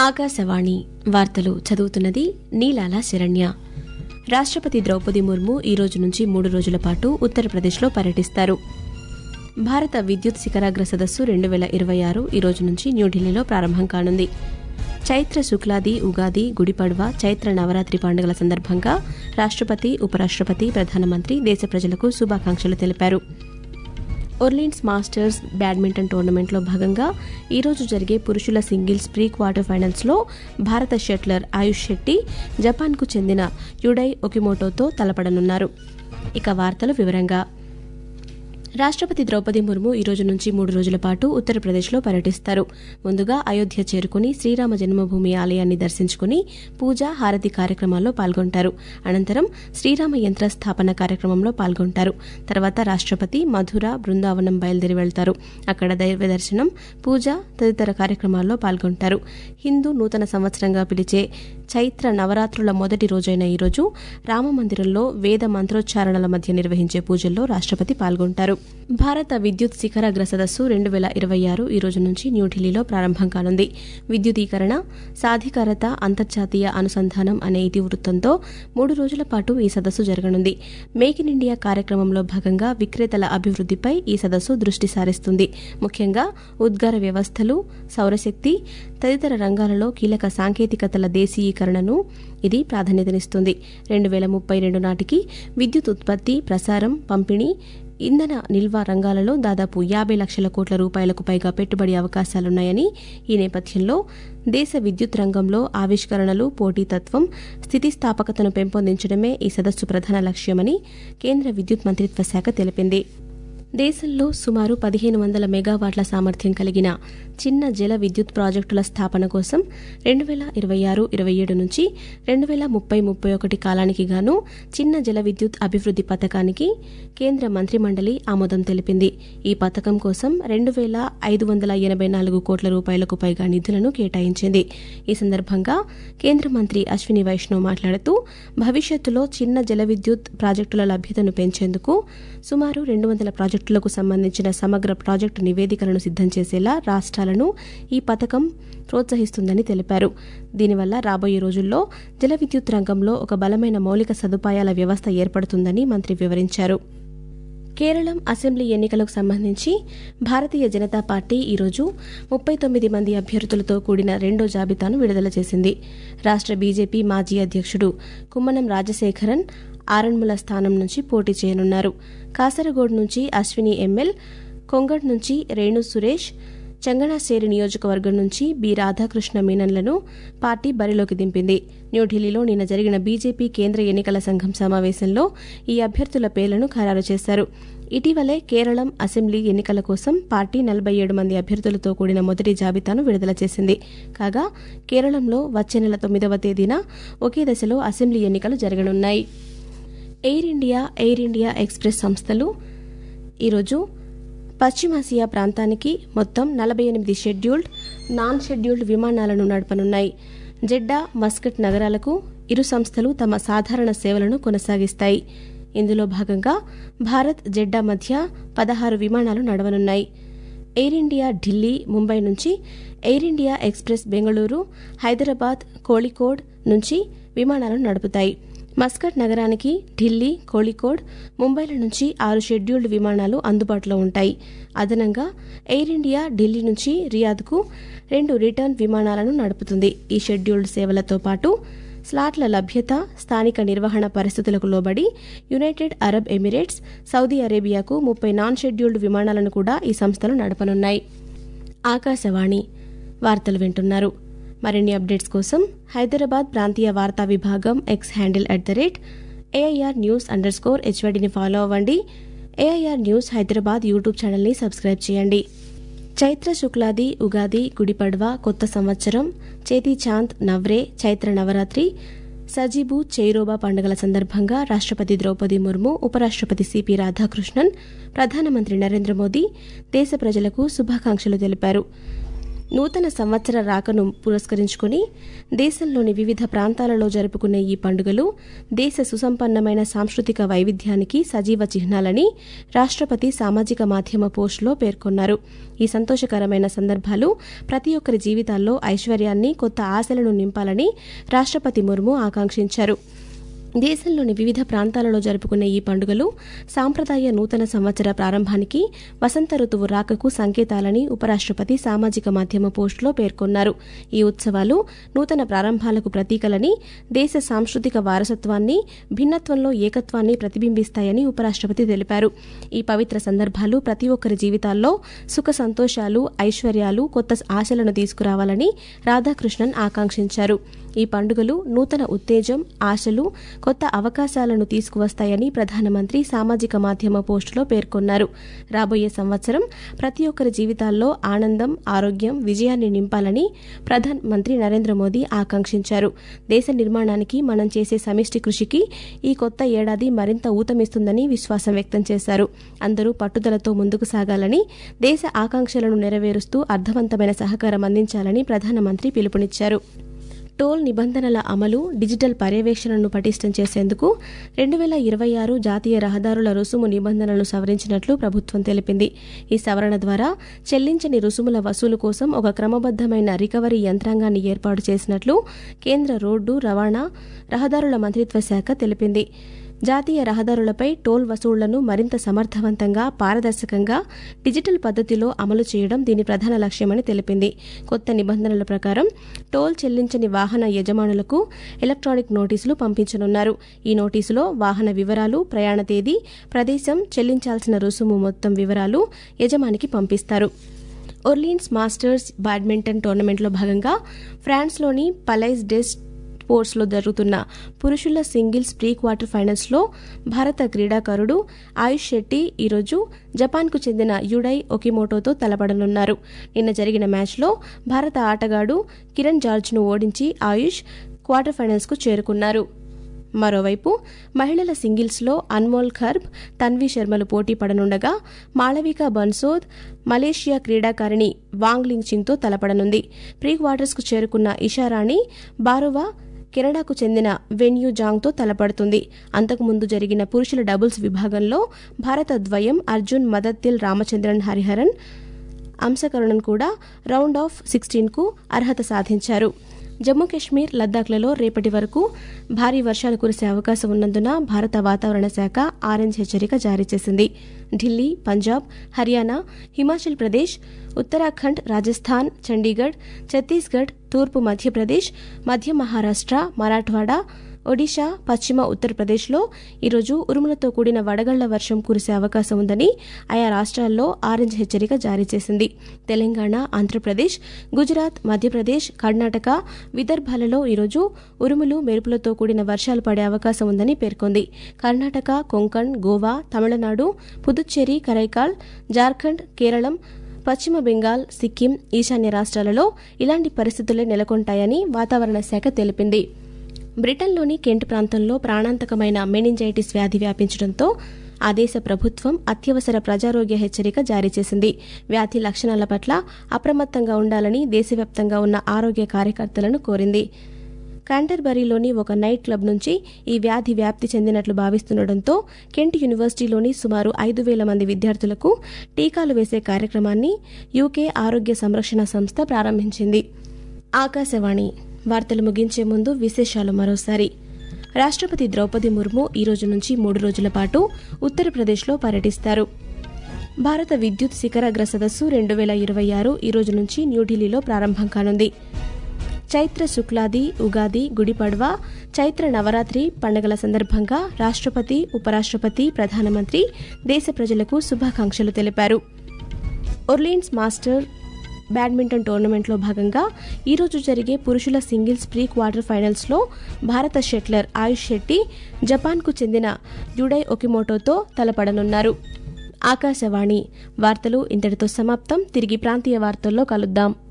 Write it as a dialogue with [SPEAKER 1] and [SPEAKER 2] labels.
[SPEAKER 1] ఆకాశవాణి వార్తలు చదువుతున్నది నీలాల శరణ్య రాష్ట్రపతి ద్రౌపది ముర్ము ఈ రోజు నుంచి మూడు రోజుల పాటు ఉత్తరప్రదేశ్లో పర్యటిస్తారు భారత విద్యుత్ శిఖరాగ్ర సదస్సు రెండు వేల ఇరవై ఆరు ఈ రోజు నుంచి న్యూఢిల్లీలో ప్రారంభం కానుంది చైత్ర శుక్లాది ఉగాది గుడిపడ్వ చైత్ర నవరాత్రి పండుగల సందర్భంగా రాష్ట్రపతి ఉపరాష్ట్రపతి ప్రధానమంత్రి దేశ ప్రజలకు శుభాకాంక్షలు తెలిపారు ఒర్లీన్స్ మాస్టర్స్ బ్యాడ్మింటన్ టోర్నమెంట్లో భాగంగా ఈరోజు జరిగే పురుషుల సింగిల్స్ ప్రీ క్వార్టర్ ఫైనల్స్లో భారత షట్లర్ ఆయుష్ శెట్టి జపాన్కు చెందిన యుడై ఒకిమోటోతో తలపడనున్నారు ఇక వార్తలు వివరంగా రాష్ట్రపతి ద్రౌపది ముర్ము ఈ రోజు నుంచి మూడు రోజుల పాటు ఉత్తరప్రదేశ్లో పర్యటిస్తారు ముందుగా అయోధ్య చేరుకుని శ్రీరామ జన్మభూమి ఆలయాన్ని దర్శించుకుని పూజ హారతి కార్యక్రమాల్లో పాల్గొంటారు అనంతరం శ్రీరామ యంత్ర స్థాపన కార్యక్రమంలో పాల్గొంటారు తర్వాత రాష్ట్రపతి మధుర బృందావనం బయలుదేరి వెళ్తారు అక్కడ దైవ దర్శనం పూజ తదితర కార్యక్రమాల్లో పాల్గొంటారు హిందూ నూతన సంవత్సరంగా పిలిచే చైత్ర నవరాత్రుల మొదటి రోజైన ఈ రోజు రామమందిరంలో వేద మంత్రోచ్చారణల మధ్య నిర్వహించే పూజల్లో రాష్ట్రపతి పాల్గొంటారు భారత విద్యుత్ శిఖరాగ్ర సదస్సు రెండు వేల ఇరవై ఆరు ఈ రోజు నుంచి న్యూఢిల్లీలో ప్రారంభం కానుంది విద్యుదీకరణ సాధికారత అంతర్జాతీయ అనుసంధానం అనే ఇతివృత్తంతో మూడు రోజుల పాటు ఈ సదస్సు జరగనుంది మేక్ ఇన్ ఇండియా కార్యక్రమంలో భాగంగా విక్రేతల అభివృద్దిపై ఈ సదస్సు దృష్టి సారిస్తుంది ముఖ్యంగా ఉద్గార వ్యవస్థలు సౌరశక్తి తదితర రంగాలలో కీలక సాంకేతికతల దేశీయీకరణను ఇది ప్రాధాన్యతనిస్తుంది రెండు వేల ముప్పై రెండు నాటికి విద్యుత్ ఉత్పత్తి ప్రసారం పంపిణీ ఇంధన నిల్వ రంగాలలో దాదాపు యాభై లక్షల కోట్ల రూపాయలకు పైగా పెట్టుబడి అవకాశాలున్నాయని ఈ నేపథ్యంలో దేశ విద్యుత్ రంగంలో ఆవిష్కరణలు పోటీతత్వం స్థితిస్థాపకతను పెంపొందించడమే ఈ సదస్సు ప్రధాన లక్ష్యమని కేంద్ర విద్యుత్ మంత్రిత్వ శాఖ తెలిపింది దేశంలో సుమారు పదిహేను వందల మెగావాట్ల సామర్థ్యం కలిగిన చిన్న జల విద్యుత్ ప్రాజెక్టుల స్థాపన కోసం రెండు వేల ఇరవై ఆరు ఇరవై ఏడు నుంచి రెండు వేల ముప్పై ముప్పై ఒకటి కాలానికి గాను చిన్న జల విద్యుత్ అభివృద్ది పథకానికి కేంద్ర మంత్రిమండలి ఆమోదం తెలిపింది ఈ పథకం కోసం రెండు వేల ఐదు వందల ఎనభై నాలుగు కోట్ల రూపాయలకు పైగా నిధులను కేటాయించింది ఈ సందర్భంగా కేంద్ర మంత్రి అశ్విని వైష్ణవ్ మాట్లాడుతూ భవిష్యత్తులో చిన్న జల విద్యుత్ ప్రాజెక్టుల లభ్యతను పెంచేందుకు సుమారు రెండు వందల ప్రాజెక్టులకు సంబంధించిన సమగ్ర ప్రాజెక్టు నివేదికలను సిద్దం చేసేలా రాష్ట్రాలను ఈ పథకం ప్రోత్సహిస్తుందని తెలిపారు దీనివల్ల రాబోయే రోజుల్లో జల విద్యుత్ రంగంలో ఒక బలమైన మౌలిక సదుపాయాల వ్యవస్థ ఏర్పడుతుందని మంత్రి వివరించారు కేరళం అసెంబ్లీ ఎన్నికలకు సంబంధించి భారతీయ జనతా పార్టీ ఈరోజు ముప్పై తొమ్మిది మంది అభ్యర్థులతో కూడిన రెండో జాబితాను విడుదల చేసింది రాష్ట్ర బీజేపీ మాజీ అధ్యక్షుడు కుమ్మనం రాజశేఖరన్ ఆరణ్ముల స్థానం నుంచి పోటీ చేయనున్నారు కాసరగోడ్ నుంచి అశ్విని ఎంఎల్ కొంగడ్ నుంచి రేణు సురేష్ చంగనాశ్శేరి నియోజకవర్గం నుంచి బి రాధాకృష్ణ మీనన్లను పార్టీ బరిలోకి దింపింది న్యూఢిల్లీలో నిన్న జరిగిన బీజేపీ కేంద్ర ఎన్నికల సంఘం సమావేశంలో ఈ అభ్యర్థుల పేర్లను ఖరారు చేశారు ఇటీవలే కేరళం అసెంబ్లీ ఎన్నికల కోసం పార్టీ నలభై ఏడు మంది అభ్యర్థులతో కూడిన మొదటి జాబితాను విడుదల చేసింది కాగా కేరళంలో వచ్చే నెల తొమ్మిదవ తేదీన ఒకే దశలో అసెంబ్లీ ఎన్నికలు జరగనున్నాయి Air India Air India express సంస్థలు ఈరోజు పశ్చిమాసియా ప్రాంతానికి మొత్తం నలభై ఎనిమిది షెడ్యూల్డ్ నాన్ షెడ్యూల్డ్ విమానాలను నడపనున్నాయి జెడ్డా మస్కట్ నగరాలకు ఇరు సంస్థలు తమ సాధారణ సేవలను కొనసాగిస్తాయి ఇందులో భాగంగా భారత్ జెడ్డా మధ్య పదహారు విమానాలు నడవనున్నాయి ఎయిర్ ఇండియా ఢిల్లీ ముంబై నుంచి Air India express Bengaluru Hyderabad Kozhikode నుంచి విమానాలను నడుపుతాయి మస్కట్ నగరానికి ఢిల్లీ కోళికోడ్ ముంబైల నుంచి ఆరు షెడ్యూల్డ్ విమానాలు అందుబాటులో ఉంటాయి అదనంగా ఎయిర్ ఇండియా ఢిల్లీ నుంచి రియాద్కు రెండు రిటర్న్ విమానాలను నడుపుతుంది ఈ షెడ్యూల్డ్ సేవలతో పాటు స్లాట్ల లభ్యత స్థానిక నిర్వహణ పరిస్థితులకు లోబడి యునైటెడ్ అరబ్ ఎమిరేట్స్ సౌదీ అరేబియాకు ముప్పై నాన్ షెడ్యూల్డ్ విమానాలను కూడా ఈ సంస్థలు నడపనున్నాయి ఆకాశవాణి వార్తలు వింటున్నారు మరిన్ని అప్డేట్స్ కోసం హైదరాబాద్ ప్రాంతీయ వార్తా విభాగం X handle at the rate AIR news underscore హెచ్వడిని ఫాలో అవ్వండి ఏఐఆర్ న్యూస్ హైదరాబాద్ యూట్యూబ్ ఛానల్ని సబ్స్క్రైబ్ చేయండి చైత్ర శుక్లాది ఉగాది గుడిపడ్వ కొత్త సంవత్సరం చేతి చాంద్ నవ్రే చైత్ర నవరాత్రి సజీబు చైరోబా పండుగల సందర్భంగా రాష్ట్రపతి ద్రౌపది ముర్ము ఉపరాష్ట్రపతి సిపి రాధాకృష్ణన్ ప్రధానమంత్రి నరేంద్ర మోదీ దేశ ప్రజలకు శుభాకాంక్షలు తెలిపారు నూతన సంవత్సర రాకను పురస్కరించుకుని దేశంలోని వివిధ ప్రాంతాలలో జరుపుకునే ఈ పండుగలు దేశ సుసంపన్నమైన సాంస్కృతిక వైవిధ్యానికి సజీవ చిహ్నాలని రాష్ట్రపతి సామాజిక మాధ్యమ పోస్టులో పేర్కొన్నారు ఈ సంతోషకరమైన సందర్భాలు ప్రతి ఒక్కరి జీవితాల్లో ఐశ్వర్యాన్ని కొత్త ఆశలను నింపాలని రాష్ట్రపతి ముర్ము ఆకాంక్షించారు దేశంలోని వివిధ ప్రాంతాలలో జరుపుకునే ఈ పండుగలు సాంప్రదాయ నూతన సంవత్సర ప్రారంభానికి వసంత ఋతువు రాకకు సంకేతాలని ఉపరాష్ట్రపతి సామాజిక మాధ్యమ పోస్టులో పేర్కొన్నారు ఈ ఉత్సవాలు నూతన ప్రారంభాలకు ప్రతీకలని దేశ సాంస్కృతిక వారసత్వాన్ని భిన్నత్వంలో ఏకత్వాన్ని ప్రతిబింబిస్తాయని ఉపరాష్ట్రపతి తెలిపారు ఈ పవిత్ర సందర్భాలు ప్రతి ఒక్కరి జీవితాల్లో సుఖ సంతోషాలు ఐశ్వర్యాలు కొత్త ఆశలను తీసుకురావాలని రాధాకృష్ణన్ ఆకాంక్షించారు ఈ పండుగలు నూతన ఉత్తేజం ఆశలు కొత్త అవకాశాలను తీసుకువస్తాయని ప్రధానమంత్రి సామాజిక మాధ్యమ పోస్టులో పేర్కొన్నారు రాబోయే సంవత్సరం ప్రతి ఒక్కరి జీవితాల్లో ఆనందం ఆరోగ్యం విజయాన్ని నింపాలని ప్రధానమంత్రి నరేంద్ర మోదీ ఆకాంక్షించారు దేశ నిర్మాణానికి మనం చేసే సమిష్టి కృషికి ఈ కొత్త ఏడాది మరింత ఊతమిస్తుందని విశ్వాసం వ్యక్తం చేశారు అందరూ పట్టుదలతో ముందుకు సాగాలని దేశ ఆకాంక్షలను నెరవేరుస్తూ అర్థవంతమైన సహకారం అందించాలని ప్రధానమంత్రి పిలుపునిచ్చారు టోల్ నిబంధనల అమలు డిజిటల్ పర్యవేక్షణను పటిష్టం చేసేందుకు రెండు వేల ఇరవై ఆరు జాతీయ రహదారుల రుసుము నిబంధనలను సవరించినట్లు ప్రభుత్వం తెలిపింది ఈ సవరణ ద్వారా చెల్లించని రుసుముల వసూలు కోసం ఒక క్రమబద్దమైన రికవరీ యంత్రాంగాన్ని ఏర్పాటు చేసినట్లు కేంద్ర రోడ్డు రవాణా రహదారుల మంత్రిత్వ శాఖ తెలిపింది జాతీయ రహదారులపై టోల్ వసూళ్లను మరింత సమర్థవంతంగా పారదర్శకంగా డిజిటల్ పద్ధతిలో అమలు చేయడం దీని ప్రధాన లక్ష్యమని తెలిపింది కొత్త నిబంధనల ప్రకారం టోల్ చెల్లించని వాహన యజమానులకు ఎలక్ట్రానిక్ నోటీసులు పంపించనున్నారు ఈ నోటీసులో వాహన వివరాలు ప్రయాణ తేదీ ప్రదేశం చెల్లించాల్సిన రుసుము మొత్తం వివరాలు యజమానికి పంపిస్తారు ఒర్లీన్స్ మాస్టర్స్ బ్యాడ్మింటన్ టోర్నమెంట్లో భాగంగా ఫ్రాన్స్లోని పలైస్ డెస్ స్పోర్ట్స్లో జరుగుతున్న పురుషుల సింగిల్స్ ప్రీ క్వార్టర్ ఫైనల్స్లో భారత క్రీడాకారుడు ఆయుష్ శెట్టి ఈరోజు జపాన్కు చెందిన యుడై ఒకిమోటోతో తలపడనున్నారు నిన్న జరిగిన మ్యాచ్లో భారత ఆటగాడు కిరణ్ జార్జ్ను ఓడించి ఆయుష్ క్వార్టర్ ఫైనల్స్కు చేరుకున్నారు మరోవైపు మహిళల సింగిల్స్లో అన్మోల్ ఖర్బ్ తన్వి శర్మలు పోటీ పడనుండగా మాళవిక బన్సోద్ మలేషియా క్రీడాకారిణి వాంగ్ లింగ్ చింగ్తో తలపడనుంది ప్రీ క్వార్టర్స్కు చేరుకున్న ఇషారాణి బారువా కెనడాకు చెందిన వెన్యూ జాంగ్తో తలపడుతుంది అంతకుముందు జరిగిన పురుషుల డబుల్స్ విభాగంలో భారత ద్వయం అర్జున్ మదత్తిల్ రామచంద్రన్ హరిహరన్ అంశకరణన్ కూడా రౌండ్ ఆఫ్ సిక్స్టీన్కు అర్హత సాధించారు జమ్మూ కాశ్మీర్ లద్దాఖ్లలో రేపటి వరకు భారీ వర్షాలు కురిసే అవకాశం ఉన్నందున భారత వాతావరణ శాఖ ఆరెంజ్ హెచ్చరిక జారీ చేసింది ఢిల్లీ పంజాబ్ హర్యానా హిమాచల్ ప్రదేశ్ ఉత్తరాఖండ్ రాజస్థాన్ చండీగఢ్ ఛత్తీస్గఢ్ తూర్పు మధ్యప్రదేశ్ మధ్య మహారాష్ట్ర మరాఠ్వాడా ఒడిషా పశ్చిమ ఉత్తరప్రదేశ్లో ఈరోజు ఉరుములతో కూడిన వడగళ్ల వర్షం కురిసే అవకాశం ఉందని ఆయా రాష్ట్రాల్లో ఆరెంజ్ హెచ్చరిక జారీ చేసింది తెలంగాణ ఆంధ్రప్రదేశ్ గుజరాత్ మధ్యప్రదేశ్ కర్ణాటక విదర్భాలలో ఈరోజు ఉరుములు మెరుపులతో కూడిన వర్షాలు పడే అవకాశం ఉందని పేర్కొంది కర్ణాటక కొంకణ్ గోవా తమిళనాడు పుదుచ్చేరి కరైకాల్ జార్ఖండ్ కేరళం పశ్చిమ బెంగాల్ సిక్కిం ఈశాన్య రాష్ట్రాలలో ఇలాంటి పరిస్థితులే నెలకొంటాయని వాతావరణ శాఖ తెలిపింది బ్రిటన్లోని కెంట్ ప్రాంతంలో ప్రాణాంతకమైన మెనింజైటిస్ వ్యాధి వ్యాపించడంతో ఆ దేశ ప్రభుత్వం అత్యవసర ప్రజారోగ్య హెచ్చరిక జారీ చేసింది వ్యాధి లక్షణాల పట్ల అప్రమత్తంగా ఉండాలని దేశవ్యాప్తంగా ఉన్న ఆరోగ్య కార్యకర్తలను కోరింది కాంటర్బరీలోని ఒక నైట్ క్లబ్ నుంచి ఈ వ్యాధి వ్యాప్తి చెందినట్లు భావిస్తుండటంతో కెంట్ యూనివర్సిటీలోని సుమారు ఐదు వేల మంది విద్యార్థులకు టీకాలు వేసే కార్యక్రమాన్ని యూకే ఆరోగ్య సంరక్షణ సంస్థ ప్రారంభించింది ఆకాశవాణి వార్తలు ముగించే ముందు విశేషాలు మరోసారి రాష్ట్రపతి ద్రౌపది ముర్ము ఈ రోజు నుంచి మూడు రోజుల పాటు ఉత్తరప్రదేశ్లో పర్యటిస్తారు భారత విద్యుత్ శిఖరాగ్ర సదస్సు రెండు వేల ఇరవై ఆరు ఈ రోజు నుంచి న్యూఢిల్లీలో ప్రారంభం కానుంది చైత్ర శుక్లాది ఉగాది గుడిపడ్వ చైత్ర నవరాత్రి పండుగల సందర్భంగా రాష్ట్రపతి ఉపరాష్ట్రపతి ప్రధానమంత్రి దేశ ప్రజలకు శుభాకాంక్షలు తెలిపారు ఒర్లీన్స్ మాస్టర్ బ్యాడ్మింటన్ టోర్నమెంట్లో భాగంగా ఈరోజు జరిగే పురుషుల సింగిల్స్ ప్రీ క్వార్టర్ ఫైనల్స్లో భారత షెట్లర్ ఆయుష్ శెట్టి జపాన్కు చెందిన యుడై ఒకిమోటోతో తలపడనున్నారు ఆకాశవాణి వార్తలు ఇంతటితో సమాప్తం తిరిగి ప్రాంతీయ వార్తల్లో కలుద్దాం